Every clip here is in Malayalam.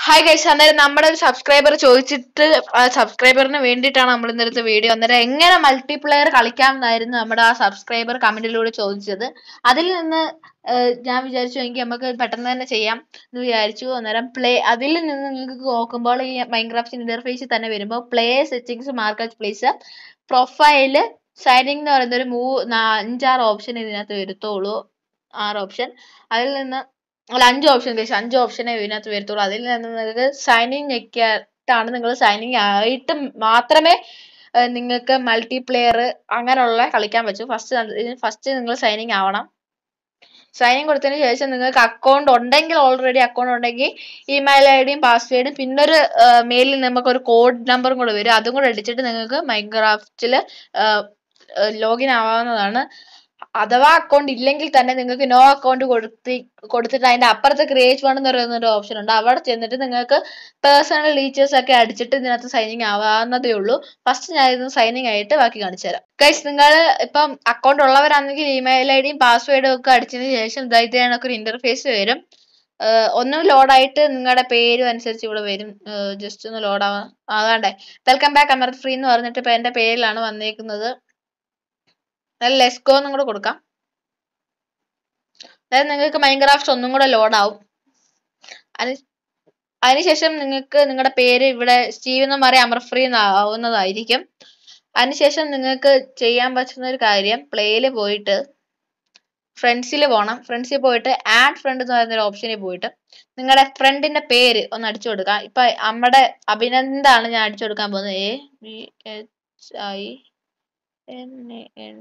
ഹായ് ഗൈസ് അന്നേരം നമ്മുടെ ഒരു സബ്സ്ക്രൈബർ ചോദിച്ചിട്ട് സബ്സ്ക്രൈബറിന് വേണ്ടിയിട്ടാണ് നമ്മൾ ഇന്നത്തെ വീഡിയോ അന്നേരം എങ്ങനെ മൾട്ടിപ്ലെയർ കളിക്കാം എന്നായിരുന്നു നമ്മുടെ ആ സബ്സ്ക്രൈബർ കമന്റിലൂടെ ചോദിച്ചത് അതിൽ നിന്ന് ഏർ ഞാൻ വിചാരിച്ചു എങ്കിൽ നമുക്ക് പെട്ടെന്ന് തന്നെ ചെയ്യാം എന്ന് വിചാരിച്ചു അന്നേരം പ്ലേ അതിൽ നിന്ന് നിങ്ങൾക്ക് നോക്കുമ്പോൾ ഈ മൈൻക്രാഫ്റ്റ് ഇന്റർഫേസിൽ തന്നെ വരുമ്പോൾ play settings market place profile signing എന്ന് പറയുന്ന ഒരു മൂ നാ- അഞ്ചാറ് ഓപ്ഷൻ ഇതിനകത്ത് വരുത്തുള്ളൂ ആറ് ഓപ്ഷൻ അതിൽ നിന്ന് അല്ല അഞ്ച് ഓപ്ഷൻ കഴിച്ചു അഞ്ച് ഓപ്ഷനേ ഇതിനകത്ത് വരത്തുള്ളൂ അതിൽ നിന്ന് നിങ്ങൾക്ക് സൈനിങ് ഞെക്കിയിട്ടാണ് നിങ്ങൾ സൈനിങ് ആയിട്ട് മാത്രമേ ഏർ നിങ്ങൾക്ക് മൾട്ടിപ്ലെയർ അങ്ങനെയുള്ള കളിക്കാൻ പറ്റൂ ഫസ്റ്റ് ഫസ്റ്റ് നിങ്ങൾ സൈനിങ് ആവണം സൈനിങ് കൊടുത്തതിന് ശേഷം നിങ്ങൾക്ക് അക്കൗണ്ട് ഉണ്ടെങ്കിൽ ഓൾറെഡി അക്കൗണ്ട് ഉണ്ടെങ്കിൽ ഇമെയിൽ ഐ ഡിയും പാസ്വേഡും പിന്നൊരു മെയിലിൽ നമുക്ക് ഒരു കോഡ് നമ്പറും കൂടെ വരും അതും കൂടെ അടിച്ചിട്ട് നിങ്ങൾക്ക് മൈൻക്രാഫ്റ്റിൽ ലോഗിൻ ആവാവുന്നതാണ് അഥവാ അക്കൗണ്ട് ഇല്ലെങ്കിൽ തന്നെ നിങ്ങൾക്ക് നോ അക്കൗണ്ട് കൊടുത്തി കൊടുത്തിട്ട് അതിന്റെ അപ്പുറത്ത് ക്രിയേറ്റ് വൺ എന്ന് പറയുന്ന ഒരു ഓപ്ഷൻ ഉണ്ട് അവിടെ ചെന്നിട്ട് നിങ്ങൾക്ക് പേഴ്സണൽ ഡീറ്റെയിൽസ് ഒക്കെ അടിച്ചിട്ട് ഇതിനകത്ത് സൈനിങ് ആവാവുന്നതേ ഉള്ളൂ ഫസ്റ്റ് ഞാൻ ഇത് സൈനിങ് ആയിട്ട് ബാക്കി കാണിച്ചു തരാം ഗൈസ് നിങ്ങൾ ഇപ്പം അക്കൗണ്ട് ഉള്ളവരാണെങ്കിൽ ഇമെയിൽ ഐ ഡിയും പാസ്വേഡും ഒക്കെ അടിച്ചതിന് ശേഷം ഇതാ ഇത് കണക്ക് ഒരു ഇന്റർഫേസ് വരും ഏർ ഒന്ന് ലോഡായിട്ട് നിങ്ങളുടെ പേരും അനുസരിച്ച് ഇവിടെ വരും ജസ്റ്റ് ഒന്ന് ലോഡ് ആവാൻ ആകാണ്ടേ വെൽക്കം ബാക്ക് അമർ ഫ്രീ എന്ന് പറഞ്ഞിട്ട് ഇപ്പൊ എന്റെ പേരിലാണ് വന്നേക്കുന്നത് അതിൽ ലെസ്കോ എന്നും കൂടെ കൊടുക്കാം അതായത് നിങ്ങൾക്ക് മൈൻക്രാഫ്റ്റ് ഒന്നും കൂടെ ലോഡ് ആവും അതിന് അതിനുശേഷം നിങ്ങൾക്ക് നിങ്ങളുടെ പേര് ഇവിടെ സ്റ്റീവ് എന്ന് മാറി അമർ ഫ്രീ ആവുന്നതായിരിക്കും അതിനുശേഷം നിങ്ങൾക്ക് ചെയ്യാൻ പറ്റുന്ന ഒരു കാര്യം പ്ലേയിൽ പോയിട്ട് ഫ്രണ്ട്സിൽ പോകണം ഫ്രണ്ട്സിൽ പോയിട്ട് ആഡ് ഫ്രണ്ട് എന്ന് പറയുന്ന ഒരു ഓപ്ഷനിൽ പോയിട്ട് നിങ്ങളുടെ ഫ്രണ്ടിന്റെ പേര് ഒന്ന് അടിച്ചു കൊടുക്കാം ഇപ്പൊ നമ്മുടെ അഭിനന്ദാണ് ഞാൻ അടിച്ചു കൊടുക്കാൻ പോകുന്നത് A B H I N A N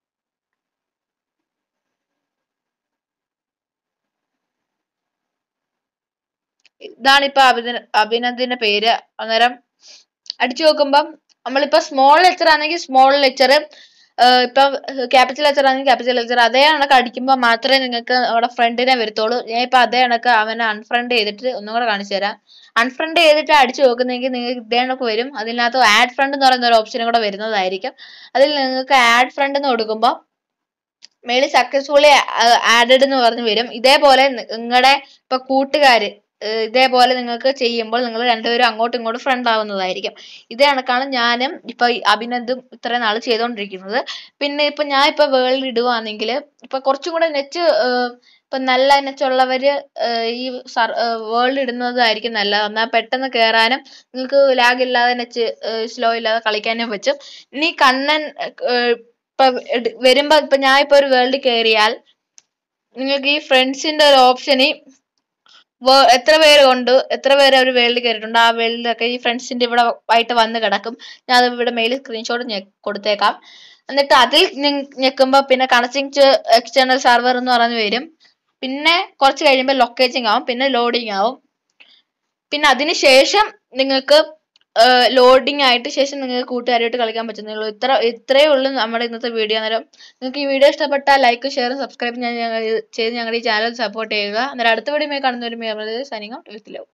ഇതാണ് ഇപ്പൊ അഭിന അഭിനന്ദിന്റെ പേര് അന്നേരം അടിച്ചു നോക്കുമ്പം നമ്മളിപ്പോ സ്മോൾ ലെറ്റർ ആണെങ്കിൽ സ്മോൾ ലെറ്റർ ഇപ്പൊ ക്യാപിറ്റൽ ലെറ്റർ ആണെങ്കിൽ ക്യാപിറ്റൽ ലെറ്റർ അതേ കണക്ക് അടിക്കുമ്പോൾ മാത്രമേ നിങ്ങൾക്ക് അവിടെ ഫ്രണ്ടിനെ വരത്തുള്ളൂ ഞാൻ ഇപ്പൊ അതേ കണക്ക് അവനെ അൺഫ്രണ്ട് ചെയ്തിട്ട് ഒന്നും കൂടെ കാണിച്ചു തരാം അൺഫ്രണ്ട് ചെയ്തിട്ട് അടിച്ചു നോക്കുന്നെങ്കിൽ നിങ്ങൾക്ക് ഇതേ കണക്ക് വരും അതിനകത്ത് ആഡ് ഫ്രണ്ട് എന്ന് പറയുന്ന ഒരു ഓപ്ഷനും കൂടെ വരുന്നതായിരിക്കും അതിൽ നിങ്ങൾക്ക് ആഡ് ഫ്രണ്ട് എന്ന് കൊടുക്കുമ്പോൾ മേളിൽ സക്സസ്ഫുള്ളി ആഡഡ് എന്ന് പറഞ്ഞ് വരും ഇതേപോലെ നിങ്ങളുടെ ഇപ്പൊ കൂട്ടുകാര് ഏർ ഇതേപോലെ നിങ്ങൾക്ക് ചെയ്യുമ്പോൾ നിങ്ങൾ രണ്ടുപേരും അങ്ങോട്ടും ഇങ്ങോട്ടും ഫ്രണ്ട് ആവുന്നതായിരിക്കും ഇതേ കണക്കാണ് ഞാനും ഇപ്പൊ ഈ അഭിനന്ദും ഇത്രയും നാൾ ചെയ്തുകൊണ്ടിരിക്കുന്നത് പിന്നെ ഇപ്പൊ ഞാൻ ഇപ്പൊ വേൾഡ് ഇടുവാണെങ്കിൽ ഇപ്പൊ കുറച്ചും കൂടെ നെറ്റ് ഇപ്പൊ നല്ല നെറ്റുള്ളവര് ഈ വേൾഡ് ഇടുന്നതായിരിക്കും നല്ലത് എന്നാൽ പെട്ടെന്ന് കേറാനും നിങ്ങൾക്ക് ലാഗ് ഇല്ലാതെ നെറ്റ് സ്ലോ ഇല്ലാതെ കളിക്കാനും പറ്റും ഇനി കണ്ണൻ ഏർ ഇപ്പൊ എടു- വരുമ്പോ ഇപ്പൊ ഞാൻ ഇപ്പൊ ഒരു വേൾഡിൽ കയറിയാൽ നിങ്ങൾക്ക് ഈ ഫ്രണ്ട്സിന്റെ ഒരു ഓപ്ഷനിൽ എത്ര പേര് കൊണ്ട് എത്ര പേര് ഒരു വേൾഡിൽ കയറിയിട്ടുണ്ട് ആ വേൾഡിലൊക്കെ ഈ ഫ്രണ്ട്സിന്റെ ഇവിടെ ആയിട്ട് വന്ന് കിടക്കും ഞാൻ അത് ഇവിടെ മെയിൽ സ്ക്രീൻഷോട്ട് കൊടുത്തേക്കാം എന്നിട്ട് അതിൽ നി- ഞെക്കുമ്പോ പിന്നെ കണക്റ്റിംഗ് ടു എക്സ്റ്റേണൽ സെർവർ എന്ന് പറഞ്ഞ് വരും പിന്നെ കുറച്ച് കഴിയുമ്പോൾ ലൊക്കേറ്റിംഗ് ആവും പിന്നെ ലോഡിംഗ് ആവും പിന്നെ അതിന് ശേഷം നിങ്ങൾക്ക് ലോഡിംഗ് ആയിട്ട് ശേഷം നിങ്ങൾക്ക് കൂട്ടുകാരായിട്ട് കളിക്കാൻ പറ്റുന്നുള്ളൂ ഇത്ര ഇത്രയേ ഉള്ളൂ നമ്മുടെ ഇന്നത്തെ വീഡിയോ അന്നേരം നിങ്ങൾക്ക് ഈ വീഡിയോ ഇഷ്ടപ്പെട്ടാൽ ലൈക്ക് ഷെയർ സബ്സ്ക്രൈബ് ഞാൻ ഞങ്ങൾ ചെയ്ത് ഞങ്ങളുടെ ഈ ചാനൽ സപ്പോർട്ട് ചെയ്യുക അന്നേരം അടുത്ത വീഡിയോ കാണുന്നവരുമേ സൈനിങ് ഔട്ട് വിത്ത് ലവ്